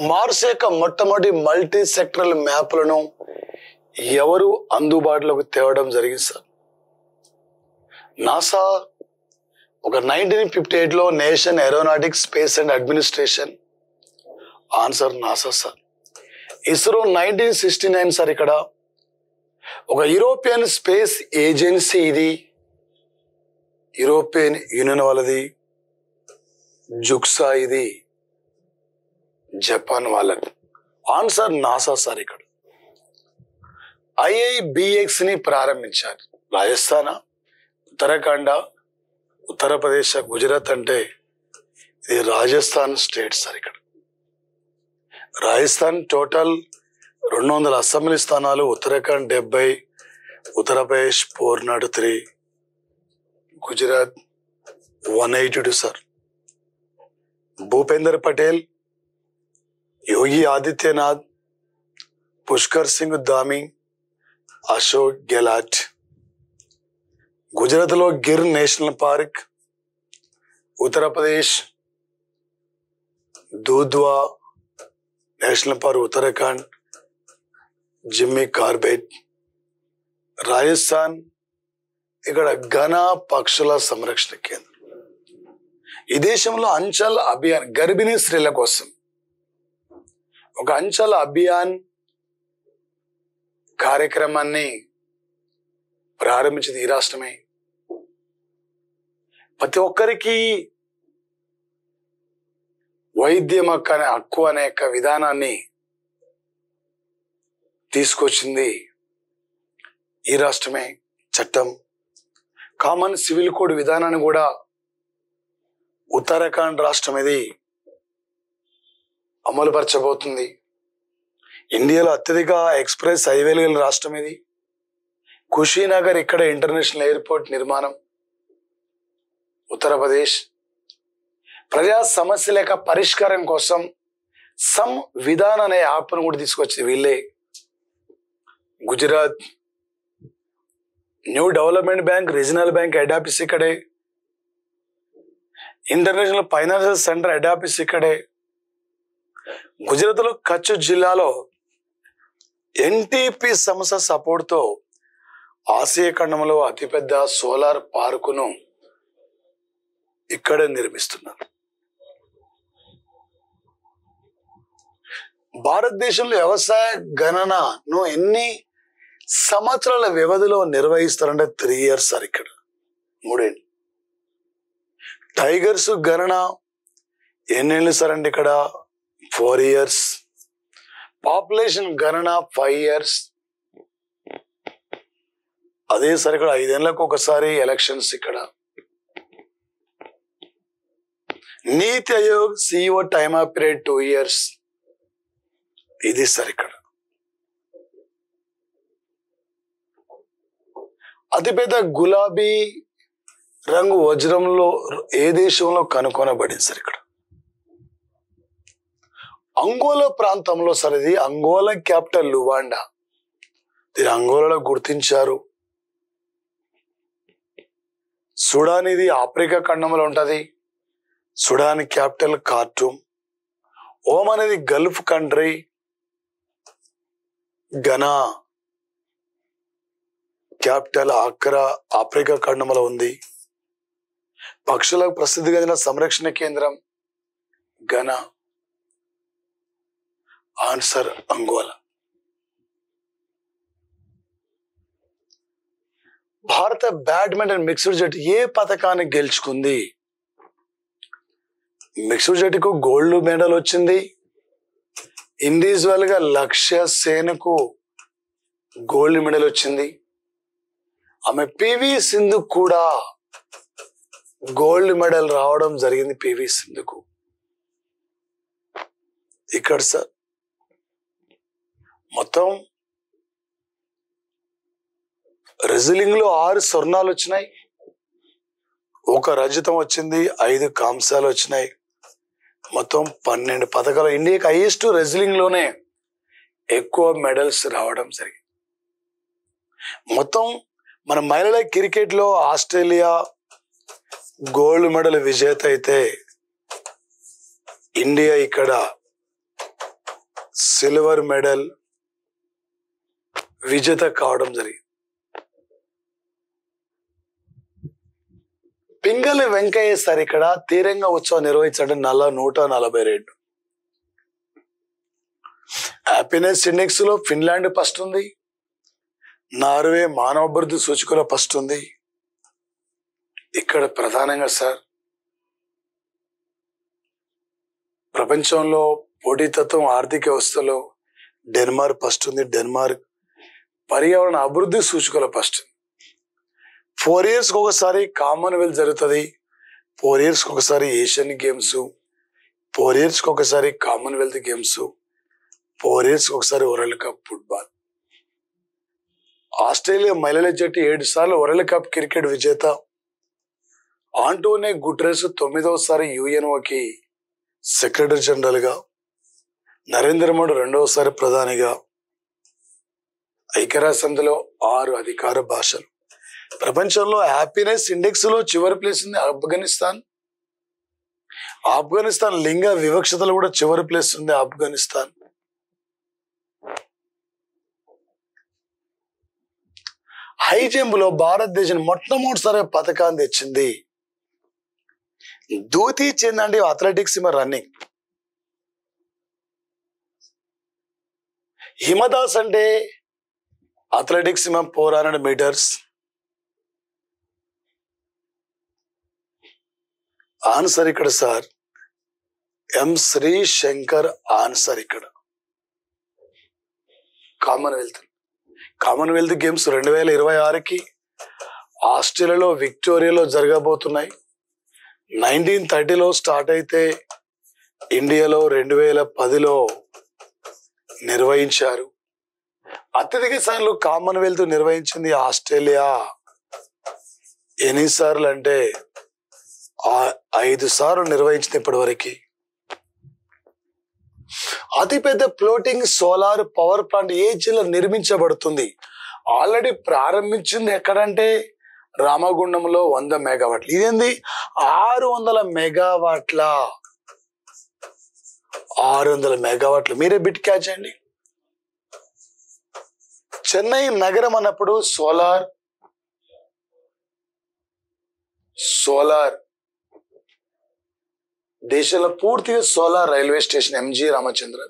Mars యొక్క మొట్టమొదటి multi sectoral మ్యాప్లను ఎవరు అందుబాటులోకి తేవడం జరిగింది సార్ నాసా ఒక నైన్టీన్ ఫిఫ్టీ ఎయిట్లో nation aeronautics space and administration answer NASA sir ISRO nineteen sixty nine sir ఇక్కడ ఒక యూరోపియన్ స్పేస్ ఏజెన్సీ ఇది యూరోపియన్ యూనియన్ వాళ్ళది జుక్సా ఇది జపాన్ వాళ్ళది ఆన్సర్ నాసా సార్ ఇక్కడ ఐఐబిఎక్స్ ని ప్రారంభించారు రాజస్థాన ఉత్తరాఖండ ఉత్తరప్రదేశ్ గుజరాత్ అంటే ఇది రాజస్థాన్ స్టేట్ సార్ ఇక్కడ రాజస్థాన్ టోటల్ రెండు వందల అసెంబ్లీ స్థానాలు ఉత్తరాఖండ్ డెబ్బై Uttar Pradesh four nought three Gujarat one eighty two sir Bhupendra Patel Yogi Adityanath Pushkar Singh Dhami Ashok Gehlot గుజరాత్లో Gir national park Uttar Pradesh Dudhwa national park Uttarakhand Jim Corbett Rajasthan ఇక్కడ ఘన పక్షుల సంరక్షణ కేంద్రం ఈ దేశంలో అంచల్ అభియాన్ గర్భిణీ స్త్రీల కోసం ఒక అంచల్ అభియాన్ కార్యక్రమాన్ని ప్రారంభించింది ఈ రాష్ట్రమే ప్రతి ఒక్కరికి వైద్యం హక్కు అనే హక్కు అనే యొక్క విధానాన్ని తీసుకొచ్చింది ఈ రాష్ట్రమే చట్టం కామన్ సివిల్ కోడ్ విధానాన్ని కూడా ఉత్తరాఖండ్ రాష్ట్రం ఇది అమలుపరచబోతుంది ఇండియాలో అత్యధిక ఎక్స్ప్రెస్ హైవేలు గల రాష్ట్రం ఇది కుషీనగర్ ఇక్కడ ఇంటర్నేషనల్ ఎయిర్పోర్ట్ నిర్మాణం ఉత్తరప్రదేశ్ ప్రజా సమస్యల యొక్క పరిష్కారం కోసం సమ్ విధాన్ అనే యాప్ను కూడా తీసుకొచ్చింది వీళ్ళే Gujarat new development bank regional bank head office ఇక్కడే international financial centre head office ఇక్కడే గుజరాత్లో కచ్ జిల్లాలో ఎన్టీపీ సంస్థ సపోర్ట్తో ఆసియా ఖండంలో అతిపెద్ద సోలార్ పార్కును ఇక్కడే నిర్మిస్తున్నారు భారతదేశంలో వ్యవసాయ గణనను ఎన్ని సంవత్సరాల వ్యవధిలో నిర్వహిస్తారంటే త్రీ ఇయర్స్ సార్ ఇక్కడ మూడేళ్ళు టైగర్స్ గణన ఎన్నేళ్ళు సార్ అండి ఇక్కడ ఫోర్ ఇయర్స్ పాపులేషన్ గణన ఫైవ్ ఇయర్స్ అదే సార్ ఇక్కడ ఐదేళ్లకు ఒకసారి ఎలక్షన్స్ ఇక్కడ NITI Aayog CEO time of period two years ఇది సార్ ఇక్కడ అతిపెద్ద గులాబీ రంగు వజ్రంలో ఏ దేశంలో కనుగొనబడింది సార్ ఇక్కడ అంగోలా ప్రాంతంలో సార్ ఇది అంగోలా క్యాపిటల్ లువాండా దీని అంగోలాలో గుర్తించారు సుడాన్ ఇది ఆఫ్రికా ఖండంలో ఉంటది సుడాన్ క్యాపిటల్ కార్టూమ్ ఓమ్ అనేది gulf country Ghana capital Accra Africa ఖండంలో ఉంది పక్షులకు ప్రసిద్ధి చెందిన సంరక్షణ కేంద్రం ఘనా ఆన్సర్ అంగోలా భారత బ్యాడ్మింటన్ మిక్స్డ్ జట్టు ఏ పథకాన్ని గెలుచుకుంది మిక్స్డ్ జట్టుకు గోల్డ్ మెడల్ వచ్చింది ఇండివిజువల్ గా లక్ష్య సేనకు గోల్డ్ మెడల్ వచ్చింది ఆమె పివి సింధు కూడా గోల్డ్ మెడల్ రావడం జరిగింది పివి సింధుకు ఇక్కడ సార్ మొత్తం రెజ్లింగ్ లో ఆరు స్వర్ణాలు వచ్చినాయి ఒక రజతం వచ్చింది ఐదు కాంసాలు వచ్చినాయి మొత్తం పన్నెండు పథకాలు ఇండియాకి హైయెస్ట్ రెజ్లింగ్ లోనే ఎక్కువ మెడల్స్ రావడం జరిగింది మొత్తం మన మహిళల క్రికెట్ లో ఆస్ట్రేలియా గోల్డ్ మెడల్ విజేత అయితే ఇండియా ఇక్కడ సిల్వర్ మెడల్ విజేత కావడం జరిగింది పింగళి వెంకయ్య సార్ ఇక్కడ తీరంగ ఉత్సవం నిర్వహించడం నల్ల నూట నలభై రెండు హ్యాపీనెస్ ఇండెక్స్ లో ఫిన్లాండ్ ఫస్ట్ ఉంది నార్వే మానవాభివృద్ధి సూచికలో ఫస్ట్ ఉంది ఇక్కడ ప్రధానంగా సార్ ప్రపంచంలో పోటీతత్వం ఆర్థిక వ్యవస్థలో డెన్మార్క్ ఫస్ట్ ఉంది డెన్మార్క్ పర్యావరణ అభివృద్ధి సూచికలో ఫస్ట్ ఉంది ఫోర్ ఇయర్స్ ఒకసారి కామన్వెల్త్ జరుగుతుంది ఫోర్ ఇయర్స్ ఒకసారి ఏషియన్ గేమ్స్ ఫోర్ ఇయర్స్ ఒకసారి కామన్వెల్త్ గేమ్స్ ఫోర్ ఇయర్స్ ఒకసారి వరల్డ్ కప్ ఫుట్బాల్ ఆస్ట్రేలియా మహిళల జట్టు ఏడు సార్లు వరల్డ్ కప్ క్రికెట్ విజేత ఆంటోనే గుట్రెస్ తొమ్మిదవసారి యుఎన్ఓకి సెక్రటరీ జనరల్ గా నరేంద్ర మోడీ రెండవసారి ప్రధానిగా ఐక్యరాజ్య సమితిలో ఆరు అధికార భాషలు ప్రపంచంలో హ్యాపీనెస్ ఇండెక్స్ లో చివరి ప్లేస్ ఉంది ఆఫ్ఘనిస్తాన్ ఆఫ్ఘనిస్తాన్ లింగ వివక్షతలో కూడా చివరి ప్లేస్ ఉంది ఆఫ్ఘనిస్తాన్ హై జంప్ లో భారతదేశం మొట్టమొదటిసారి పథకాన్ని తెచ్చింది దూతి చెందండి అథ్లెటిక్స్ రన్నింగ్ హిమదాస్ అంటే athletics four hundred metres answer ఇక్కడ sir M Sreeshankar answer ఇక్కడ కామన్వెల్త్ కామన్వెల్త్ గేమ్స్ రెండు వేల ఇరవై ఆరుకి ఆస్ట్రేలియాలో విక్టోరియాలో జరగబోతున్నాయి నైన్టీన్ థర్టీలో స్టార్ట్ అయితే ఇండియాలో రెండు వేల పదిలో నిర్వహించారు అత్యధిక సార్లు కామన్వెల్త్ నిర్వహించింది ఆస్ట్రేలియా ఎన్నిసార్లు అంటే ఆ- ఐదు సార్లు నిర్వహించింది ఇప్పటి వరకు అతిపెద్ద ఫ్లోటింగ్ సోలార్ పవర్ ప్లాంట్ ఏ జిల్లా నిర్మించబడుతుంది ఆల్రెడీ ప్రారంభించింది ఎక్కడంటే రామగుండంలో వంద మెగావాట్లు ఇదేంది ఆరు వందల మెగావాట్ల ఆరు వందల మెగావాట్లు మీరే బిట్ క్యాచ్ అండి చెన్నై నగరం అన్నప్పుడు సోలార్ సోలార్ దేశంలో పూర్తిగా solar railway station MG Ramachandran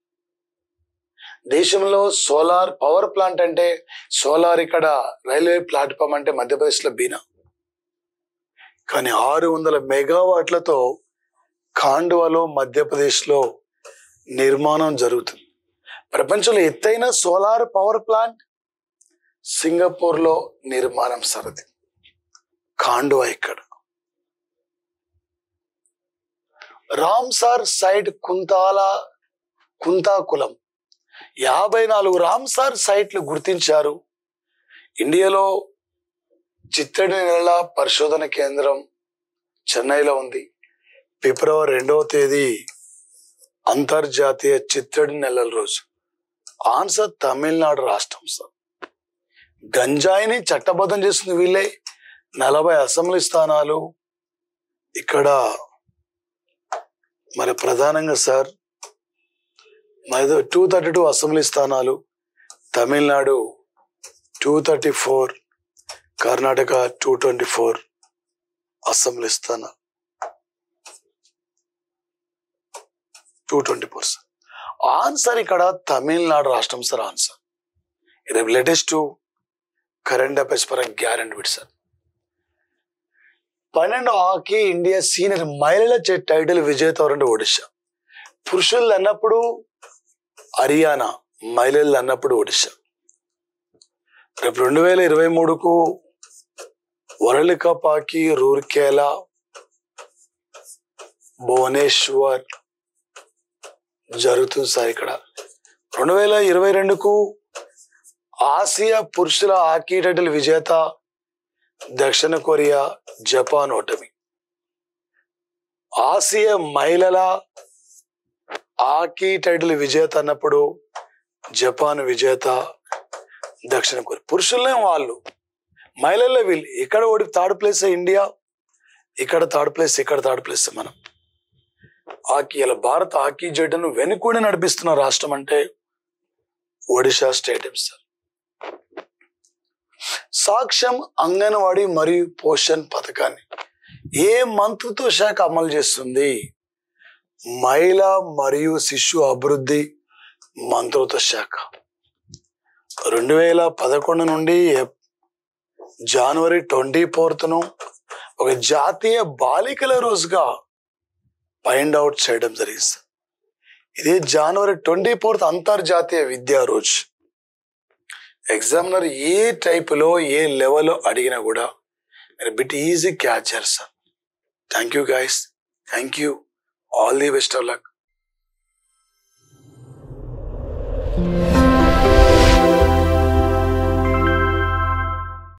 దేశంలో సోలార్ పవర్ ప్లాంట్ అంటే సోలార్ ఇక్కడ రైల్వే ప్లాట్ఫామ్ అంటే మధ్యప్రదేశ్ లో బీనా కానీ ఆరు వందల మెగావాట్లతో ఖాండ్వాలో మధ్యప్రదేశ్ లో నిర్మాణం జరుగుతుంది ప్రపంచంలో ఎత్తైన సోలార్ పవర్ ప్లాంట్ సింగపూర్ లో నిర్మాణం సరది ఖాండ్వా ఇక్కడ రామ్సార్ సైట్ కుంతాల కుంతాకులం యాభై నాలుగు రామ్సార్ సైట్లు గుర్తించారు ఇండియాలో చిత్తడి నెల పరిశోధన కేంద్రం చెన్నైలో ఉంది ఫిబ్రవరి రెండవ తేదీ అంతర్జాతీయ చిత్తడి నెలల రోజు ఆన్సర్ తమిళనాడు రాష్ట్రం సార్ గంజాయిని చట్టబద్ధం చేస్తుంది వీళ్ళే నలభై అసెంబ్లీ స్థానాలు ఇక్కడ మరి ప్రధానంగా సార్ మరి టూ థర్టీ టూ అసెంబ్లీ స్థానాలు Tamil Nadu two thirty four Karnataka two twenty four assembly స్థానాలు two twenty four sir answer ఇక్కడ తమిళనాడు రాష్ట్రం సార్ ఆన్సర్ ఇది లేటెస్ట్ కరెంట్ అఫైర్స్ పరంగా గ్యారెంటీ బిట్ సార్ పన్నెండు హాకీ ఇండియా సీనియర్ మహిళల చే- టైటిల్ విజేత ఎవరంటే ఒడిశా పురుషులు అన్నప్పుడు హర్యానా మహిళలు అన్నప్పుడు ఒడిశా రేపు రెండు వేల ఇరవై మూడుకు world cup hockey Rourkela Bhubaneswar జరుగుతుంది సార్ ఇక్కడ రెండు వేల ఇరవై రెండుకు ఆసియా పురుషుల హాకీ టైటిల్ విజేత దక్షిణ కొరియా జపాన్ ఓటమి ఆసియా మహిళల హాకీ టైటిల్ విజేత అన్నప్పుడు జపాన్ విజేత దక్షిణ కొరియా పురుషులనే వాళ్ళు మహిళల్లో వీళ్ళు ఇక్కడ ఓడి థర్డ్ ప్లేస్ ఇండియా ఇక్కడ థర్డ్ ప్లేస్ ఇక్కడ థర్డ్ ప్లేస్ మనం హాకీ ఇలా భారత హాకీ జట్టును వెనుకూడి నడిపిస్తున్న రాష్ట్రం అంటే ఒడిశా స్టేడియం సార్ సాక్ష్యం అంగన్వాడీ మరియు పోషణ్ పథకాన్ని ఏ మంత్రిత్వ శాఖ అమలు చేస్తుంది మహిళా మరియు శిశు అభివృద్ధి మంత్రిత్వ శాఖ రెండు వేల పదకొండు నుండి ఎప్- జనవరి ట్వంటీ ఫోర్త్ను ఒక జాతీయ బాలికల రోజుగా ఫైండ్ అవుట్ చేయడం జరిగింది సార్. ఇది జనవరి ట్వంటీ ఫోర్త్ అంతర్జాతీయ విద్యా రోజు ఎగ్జామినర్ ఏ టైపులో ఏ లెవెల్లో అడిగినా కూడా మీరు బిట్ ఈజీ క్యాచ్ చేస్తారు thank you guys thank you all the best of luck